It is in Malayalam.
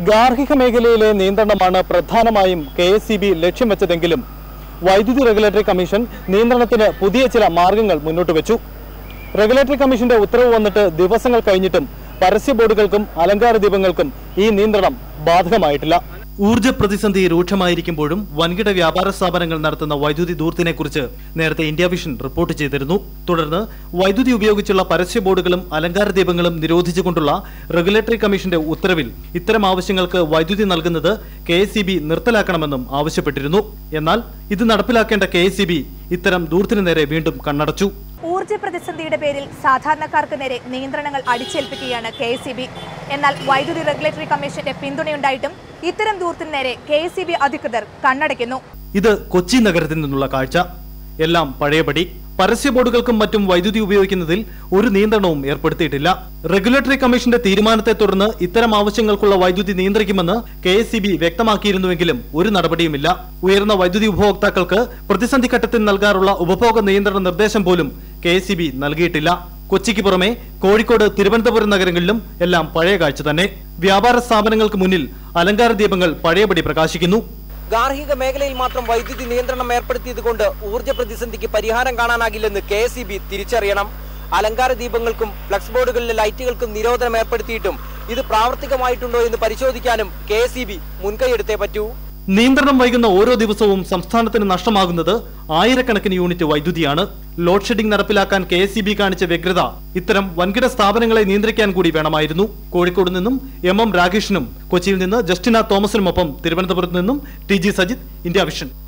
ഗാർഹിക മേഖലയിലെ നിയന്ത്രണമാണ് പ്രധാനമായും കെ എസ് സി ബി ലക്ഷ്യം വെച്ചതെങ്കിലും വൈദ്യുതി റെഗുലേറ്ററി കമ്മീഷൻ നിയന്ത്രണത്തിന് പുതിയ ചില മാർഗങ്ങൾ മുന്നോട്ട് വെച്ചു റെഗുലേറ്ററി കമ്മീഷന്റെ ഉത്തരവ് വന്നിട്ട് ദിവസങ്ങൾ കഴിഞ്ഞിട്ടും പരസ്യ ബോർഡുകൾക്കും അലങ്കാര ദീപങ്ങൾക്കും ഈ നിയന്ത്രണം ബാധകമായിട്ടില്ല ഊർജ്ജ പ്രതിസന്ധി രൂക്ഷമായിരിക്കുമ്പോഴും വൻകിട വ്യാപാര സ്ഥാപനങ്ങൾ നടത്തുന്ന വൈദ്യുതി ദൂർത്തിനെക്കുറിച്ച് നേരത്തെ ഇന്ത്യ വിഷൻ റിപ്പോർട്ട് ചെയ്തിരുന്നു തുടർന്ന് വൈദ്യുതി ഉപയോഗിച്ചുള്ള പരസ്യ ബോർഡുകളും അലങ്കാര ദീപങ്ങളും നിരോധിച്ചുകൊണ്ടുള്ള റെഗുലേറ്ററി കമ്മീഷന്റെ ഉത്തരവിൽ ഇത്തരം ആവശ്യങ്ങൾക്ക് വൈദ്യുതി നൽകുന്നത് കെ നിർത്തലാക്കണമെന്നും ആവശ്യപ്പെട്ടിരുന്നു എന്നാൽ ഇത് നടപ്പിലാക്കേണ്ട കെ ഇത്തരം ദൂർത്തിന് നേരെ വീണ്ടും കണ്ണടച്ചു ഊർജ്ജ പ്രതിസന്ധിയുടെ പേരിൽ സാധാരണക്കാർക്ക് നേരെ നിയന്ത്രണങ്ങൾ അടിച്ചേൽപ്പിക്കുകയാണ് കെ എന്നാൽ വൈദ്യുതി റെഗുലേറ്ററി കമ്മീഷന്റെ പിന്തുണയുണ്ടായിട്ടും ഇത്തരം ദൂരത്തിന് നേരെ കെ അധികൃതർ കണ്ണടയ്ക്കുന്നു ഇത് കൊച്ചി നഗരത്തിൽ നിന്നുള്ള കാഴ്ച എല്ലാം പഴയപടി പരസ്യ ബോർഡുകൾക്കും മറ്റും വൈദ്യുതി ഉപയോഗിക്കുന്നതിൽ ഒരു നിയന്ത്രണവും ഏർപ്പെടുത്തിയിട്ടില്ല റെഗുലേറ്ററി കമ്മീഷന്റെ തീരുമാനത്തെ തുടർന്ന് ഇത്തരം ആവശ്യങ്ങൾക്കുള്ള വൈദ്യുതി നിയന്ത്രിക്കുമെന്ന് കെ എസ് വ്യക്തമാക്കിയിരുന്നുവെങ്കിലും ഒരു നടപടിയുമില്ല ഉയർന്ന വൈദ്യുതി ഉപഭോക്താക്കൾക്ക് പ്രതിസന്ധി ഘട്ടത്തിൽ നൽകാറുള്ള ഉപഭോഗ നിയന്ത്രണ നിർദ്ദേശം പോലും കെ എസ് നൽകിയിട്ടില്ല കൊച്ചിക്ക് പുറമെ കോഴിക്കോട് തിരുവനന്തപുരം നഗരങ്ങളിലും എല്ലാം പഴയ കാഴ്ച തന്നെ വ്യാപാര സ്ഥാപനങ്ങൾക്ക് മുന്നിൽ അലങ്കാര ദീപങ്ങൾ പഴയപടി പ്രകാശിക്കുന്നു ഗാർഹിക മേഖലയിൽ മാത്രം വൈദ്യുതി നിയന്ത്രണം ഏർപ്പെടുത്തിയത് കൊണ്ട് ഊർജ്ജ പ്രതിസന്ധിക്ക് പരിഹാരം കാണാനാകില്ലെന്ന് കെ എസ് തിരിച്ചറിയണം അലങ്കാര ദീപങ്ങൾക്കും ഫ്ലക്സ് ബോർഡുകളിലെ ലൈറ്റുകൾക്കും നിരോധനം ഏർപ്പെടുത്തിയിട്ടും ഇത് പ്രാവർത്തികമായിട്ടുണ്ടോ എന്ന് പരിശോധിക്കാനും കെ എസ് മുൻകൈയെടുത്തേ പറ്റൂ നിയന്ത്രണം വൈകുന്ന ഓരോ ദിവസവും സംസ്ഥാനത്തിന് നഷ്ടമാകുന്നത് ആയിരക്കണക്കിന് യൂണിറ്റ് വൈദ്യുതിയാണ് ലോഡ് ഷെഡിംഗ് നടപ്പിലാക്കാൻ കെ എസ് കാണിച്ച വ്യഗ്രത ഇത്തരം വൻകിട സ്ഥാപനങ്ങളെ നിയന്ത്രിക്കാൻ കൂടി വേണമായിരുന്നു കോഴിക്കോട് നിന്നും എം എം രാകേഷിനും കൊച്ചിയിൽ നിന്ന് ജസ്റ്റിന തോമസിനുമൊപ്പം തിരുവനന്തപുരത്ത് നിന്നും T G Sajith India vision